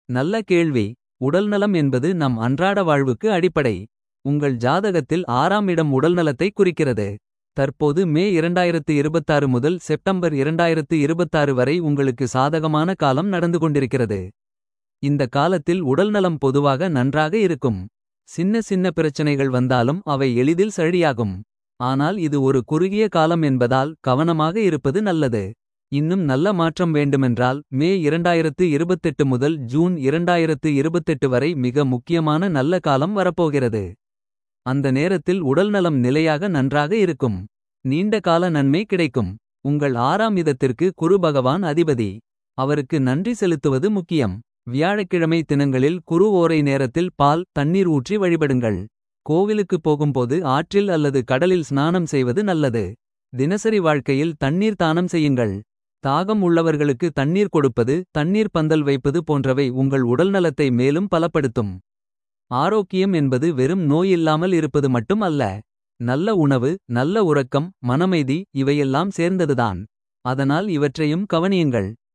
நல்ல கேள்வி உடல்நலம் என்பது நம் அன்றாட வாழ்வுக்கு அடிப்படை. உங்கள் ஜாதகத்தில் ஆறாம் இடம் உடல்நலத்தை குறிக்கிறது. தற்போது மே 2026 முதல் செப்டம்பர் 2026 வரை உங்களுக்கு சாதகமான காலம் நடந்து கொண்டிருக்கிறது. இந்த காலத்தில் உடல்நலம் பொதுவாக நன்றாக இருக்கும். சின்ன சின்ன பிரச்சனைகள் வந்தாலும் அவை எளிதில் சரியாகும். ஆனால் இது ஒரு குறுகிய காலம் என்பதால் கவனமாக இருப்பது நல்லது. இன்னும் நல்ல மாற்றம் வேண்டுமென்றால் மே 2028 முதல் ஜூன் 2028 வரை மிக முக்கியமான நல்ல காலம் வரப்போகிறது. அந்த நேரத்தில் உடல்நலம் நிலையாக நன்றாக இருக்கும். நீண்ட கால நன்மை கிடைக்கும். உங்கள் ஆறாம் இதத்திற்கு குரு பகவான் அதிபதி. அவருக்கு நன்றி செலுத்துவது முக்கியம். வியாழக்கிழமை தினங்களில் குரு ஓரை நேரத்தில் பால் தண்ணீர் ஊற்றி வழிபடுங்கள். கோவிலுக்கு போகும்போது ஆற்றில் அல்லது கடலில் ஸ்நானம் செய்வது நல்லது. தினசரி வாழ்க்கையில் தண்ணீர் தானம் செய்யுங்கள். தாகம் உள்ளவர்களுக்கு தண்ணீர் கொடுப்பது தண்ணீர் பந்தல் வைப்பது போன்றவை உங்கள் உடல்நலத்தை மேலும் பலப்படுத்தும். ஆரோக்கியம் என்பது வெறும் நோயில்லாமல் இருப்பது மட்டும் அல்ல. நல்ல உணவு நல்ல உறக்கம் மனமைதி இவையெல்லாம் சேர்ந்ததுதான். அதனால் இவற்றையும் கவனியுங்கள்.